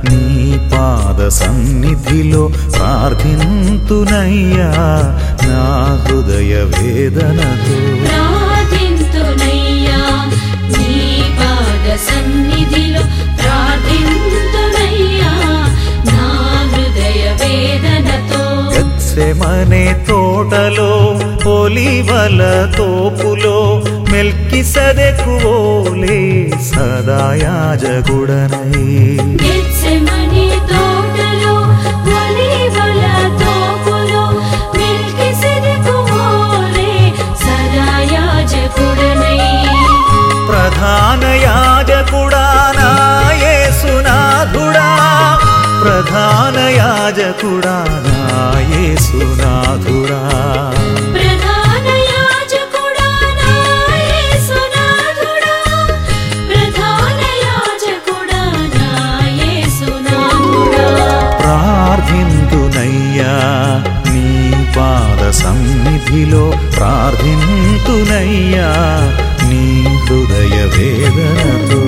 నీ పాద సన్నిధిలో ప్రార్థింతునయ్యా నా హృదయ వేదనతో ప్రార్థింతునయ్యా నీ పాద సన్నిధిలో ప్రార్థింతునయ్యా నా హృదయ వేదనతో గత్సెమనే తోటలో ఒలివల తోపులో మెల్కి సదెకువోలే సదాయాజగుడనై గెత్సెమనే తోటలో ఒలీవల తోపులో మెల్కిసెదెకు వోలే సదా యాజకుడనై ప్రధాన యాజకుడా నా యేసునాథుడా ప్రధాన యాజకుడా నా యేసునాథుడా ప్రధాన యాజకుడా నా యేసునాథుడా ప్రధాన యాజకుడా నా యేసునాథుడా ప్రార్థింతునయ్యా నీ పాద సన్నిధిలో ప్రార్థింతునయ్యా నీ హృదయ వేదనతో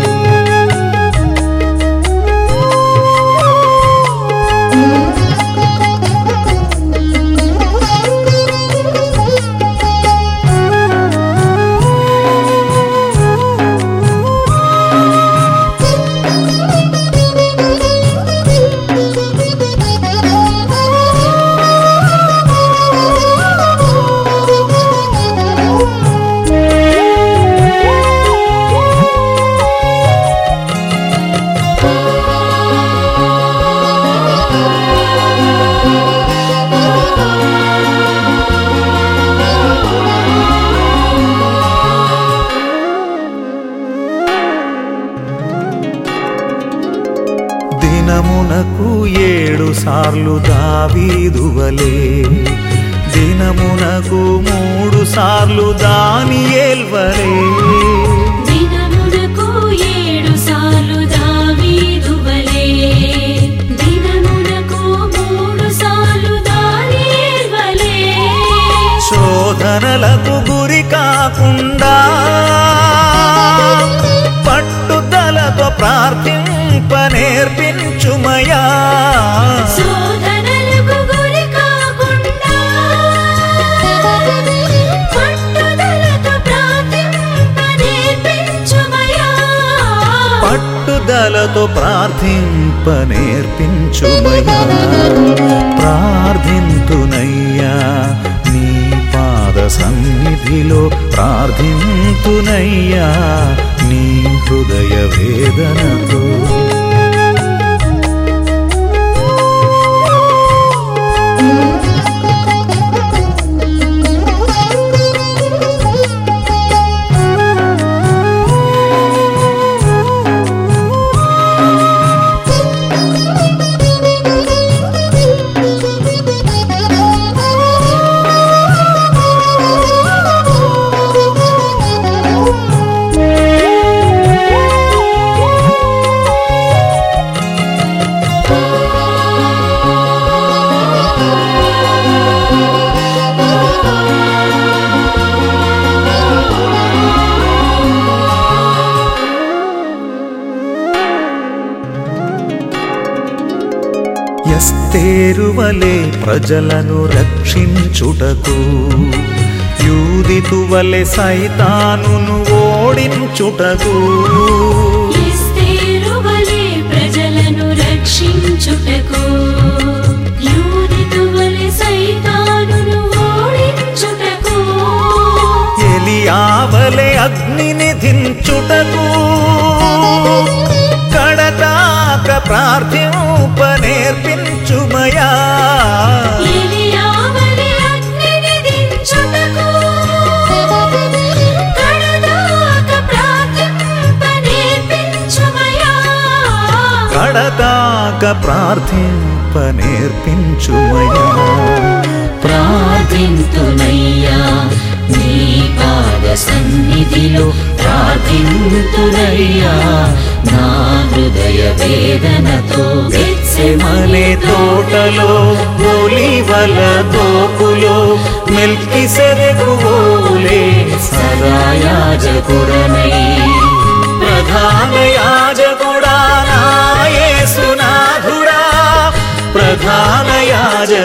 దినమునకు ఏడు సార్లు దావీదువలే దినమునకు మూడు సార్లు దాని ఏల్వలే దినమునకు ఏడు సార్లు దావీదువలే దినమునకు మూడు సార్లు దానియేల్వలే శోధనలకు గురి కాకుండా పట్టుదలతో ప్రార్థింప నేర్పించుమయా శోధనలకు గురి కాకుండా పట్టుదలతో ప్రార్థింప నేర్పించుమయా పట్టుదలతో ప్రార్థింప నేర్పించుమయా ప్రార్థింతునయ్యా నీ పాద సన్నిధిలో ప్రార్థింతునయ్యా నీ హృదయ వేదనతో ఎస్తేరువలే ప్రజలను రక్షించుటకు యూదితువలే సైతానును ఓడించుటకు ఎస్తేరువలే ప్రజలను రక్షించుటకు యూదితువలె సైతానును ఓడించుటకు ఎలియావలే అగ్నిని దించుటకు కడదాక ప్రార్థింప నేర్పించుమయా ఎలియావలె అగ్నిని దించుటకు కడదాక ప్రార్థింప నేర్పించుమయా కడదాక ప్రార్థింప నేర్పించుమయా ప్రార్థింతునయ్యా నీ పాద సన్నిధిలో ప్రార్థింతునయ్యా నా హృదయ వేదనతో గెత్సెమనే తోటలో ఒలివల తోపులో మెల్కి సెరెకువోలే సదాయాజకుడనై ప్రధాన యాజకుడా నా యేసు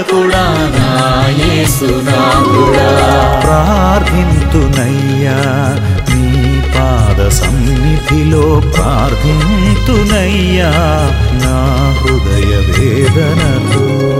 రక్షకుడా నా యేసునాథుడా ప్రార్థింతునయ్యా నీ పాద సన్నిధిలో ప్రార్థింతునయ్యా నా హృదయ వేదనతో